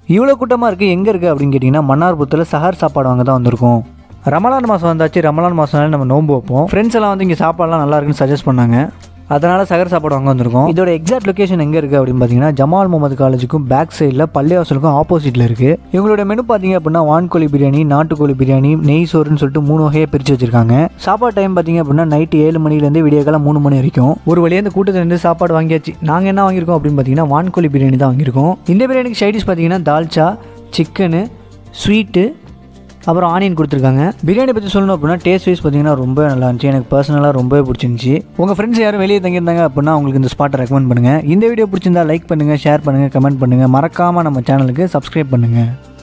இவ்வளோ கூட்டமாக இருக்குது எங்கே இருக்குது அப்படின்னு கேட்டிங்கன்னா மன்னார்புரத்தில் சஹர் சாப்பாடு வாங்க தான் வந்திருக்கோம் ரமலான் மாதம் வந்தாச்சு ரமலான் மாதம்னால நம்ம நோன்பு வைப்போம் ஃப்ரெண்ட்ஸ் எல்லாம் வந்து இங்கே சாப்பாடுலாம் நல்லா இருக்குன்னு சஜஸ்ட் பண்ணாங்க அதனால் சகர் சாப்பாடு வாங்க வந்திருக்கோம் இதோட எக்ஸாக்ட் லொகேஷன் எங்கே இருக்குது அப்படின்னு பார்த்தீங்கன்னா ஜமால் முகமது காலேஜுக்கும் பேக் சைடில் பள்ளிவாசலுக்கும் ஆப்போசிட்டில் இருக்குது இவங்களோட மெனு பார்த்தீங்க அப்படின்னா வான்கோழி பிரியாணி நாட்டுக்கோழி பிரியாணி நெய் சோறுன்னு சொல்லிட்டு மூணு வகையாக பிரித்து வச்சிருக்காங்க சாப்பாடு டைம் பார்த்தீங்க அப்படின்னா நைட்டு ஏழு மணிலேருந்து விடிய காலம் மூணு மணி வரைக்கும் ஒரு வழியாக இந்த கூட்டத்திலேருந்து சாப்பாடு வாங்கியாச்சு நாங்கள் என்ன வாங்கியிருக்கோம் அப்படின்னு பார்த்தீங்கன்னா வான்கோழி பிரியாணி தான் வாங்கியிருக்கோம் இந்த பிரியாணிக்கு சைடிஷ் பார்த்தீங்கன்னா தால்ச்சா சிக்கனு ஸ்வீட்டு அப்புறம் ஆனியன் கொடுத்துருக்காங்க பிரியாணி பற்றி சொல்லணும் அப்படின்னா டேஸ்ட் வைஸ் பார்த்தீங்கன்னா ரொம்ப நல்லா இருந்துச்சு எனக்கு பர்சனலாக ரொம்பவே பிடிச்சிருந்துச்சி உங்கள் ஃப்ரெண்ட்ஸ் யாரும் வெளியே தங்கியிருந்தாங்க அப்படின்னா அவங்களுக்கு இந்த ஸ்பாட்டை ரெக்கமெண்ட் பண்ணுங்கள் இந்த வீடியோ பிடிச்சிருந்தா லைக் பண்ணுங்கள் ஷேர் பண்ணுங்கள் கமெண்ட் பண்ணுங்கள் மறக்காமல் நம்ம சேனலுக்கு சப்ஸ்கிரைப் பண்ணுங்கள்